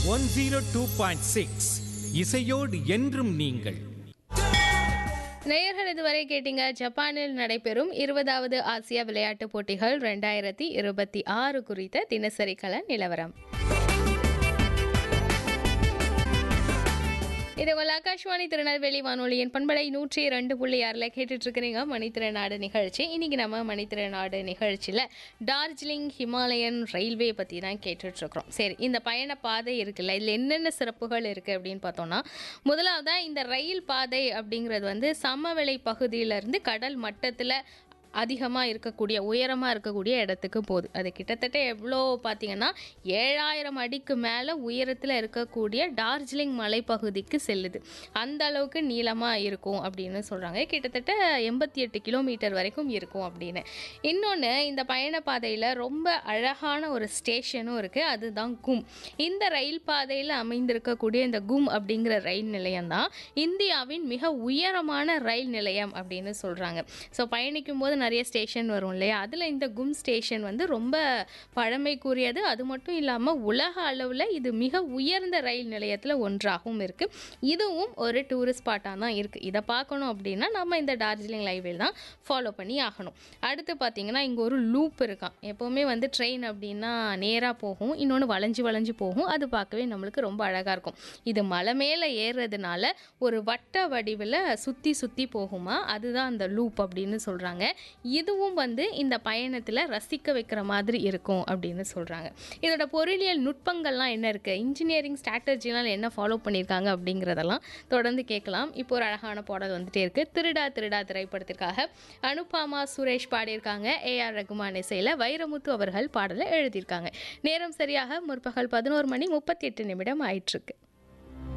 one zero two point six இசையோடு என்றும் நீங்கள் நேயர்கள் இதுவரை கேட்டீங்க ஜப்பானில் நடைபெறும் இருபதாவது ஆசியா விளையாட்டுப் போட்டிகள் ரெண்டாயிரத்தி இருபத்தி ஆறு குறித்த தினசரி கல நிலவரம் இது உங்கள் ஆகாஷ்வாணி திருநெல்வேலி வானொலியின் பண்பலை நூற்றி ரெண்டு புள்ளி ஆறில் கேட்டுட்டு இருக்கிறீங்க மணித்திறநாடு நிகழ்ச்சி இன்னைக்கு நம்ம மணித்திறநாடு நிகழ்ச்சியில் டார்ஜிலிங் ஹிமாலயன் ரயில்வே பற்றி தான் கேட்டுட்டு இருக்கிறோம் சரி இந்த பயண பாதை இருக்குல்ல இதில் என்னென்ன சிறப்புகள் இருக்குது அப்படின்னு பார்த்தோம்னா முதலாவதாக இந்த ரயில் பாதை அப்படிங்கிறது வந்து சமவெளி பகுதியிலேருந்து கடல் மட்டத்தில் அதிகமாக இருக்கக்கூடிய உயரமாக இருக்கக்கூடிய இடத்துக்கு போகுது அது கிட்டத்தட்ட எவ்வளோ பார்த்தீங்கன்னா ஏழாயிரம் அடிக்கு மேலே உயரத்தில் இருக்கக்கூடிய டார்ஜிலிங் மலைப்பகுதிக்கு செல்லுது அந்த அளவுக்கு நீளமாக இருக்கும் அப்படின்னு சொல்கிறாங்க கிட்டத்தட்ட எண்பத்தி எட்டு கிலோமீட்டர் வரைக்கும் இருக்கும் அப்படின்னு இன்னொன்று இந்த பயணப்பாதையில் ரொம்ப அழகான ஒரு ஸ்டேஷனும் இருக்குது அதுதான் கும் இந்த ரயில் பாதையில் அமைந்திருக்கக்கூடிய இந்த கும் அப்படிங்கிற ரயில் நிலையம் தான் இந்தியாவின் மிக உயரமான ரயில் நிலையம் அப்படின்னு சொல்கிறாங்க ஸோ பயணிக்கும் போது நிறைய ஸ்டேஷன் வரும் இல்லையா அதில் இந்த கும் ஸ்டேஷன் வந்து ரொம்ப பழமைக்குரியது அது மட்டும் இல்லாமல் உலக அளவில் இது மிக உயர்ந்த ரயில் நிலையத்தில் ஒன்றாகவும் இருக்குது இதுவும் ஒரு டூரிஸ்ட் ஸ்பாட்டாக தான் இருக்குது இதை பார்க்கணும் அப்படின்னா நம்ம இந்த டார்ஜிலிங் லைவில் தான் ஃபாலோ பண்ணி ஆகணும் அடுத்து பார்த்தீங்கன்னா இங்கே ஒரு லூப் இருக்கான் எப்போவுமே வந்து ட்ரெயின் அப்படின்னா நேராக போகும் இன்னொன்று வளைஞ்சு வளைஞ்சு போகும் அது பார்க்கவே நம்மளுக்கு ரொம்ப அழகாக இருக்கும் இது மலை மேலே ஏறுறதுனால ஒரு வட்ட வடிவில் சுற்றி சுற்றி போகுமா அதுதான் அந்த லூப் அப்படின்னு சொல்கிறாங்க இதுவும் வந்து இந்த பயணத்தில் ரசிக்க வைக்கிற மாதிரி இருக்கும் அப்படின்னு சொல்கிறாங்க இதோட பொருளியல் நுட்பங்கள்லாம் என்ன இருக்குது இன்ஜினியரிங் ஸ்ட்ராட்டஜிலாம் என்ன ஃபாலோ பண்ணியிருக்காங்க அப்படிங்கிறதெல்லாம் தொடர்ந்து கேட்கலாம் இப்போ ஒரு அழகான பாடல் வந்துட்டே இருக்கு திருடா திருடா திரைப்படத்திற்காக அனுபாமா சுரேஷ் பாடியிருக்காங்க ஏஆர் ரகுமான் இசையில் வைரமுத்து அவர்கள் பாடலை எழுதியிருக்காங்க நேரம் சரியாக முற்பகல் பதினோரு மணி முப்பத்தி எட்டு நிமிடம் ஆயிட்டிருக்கு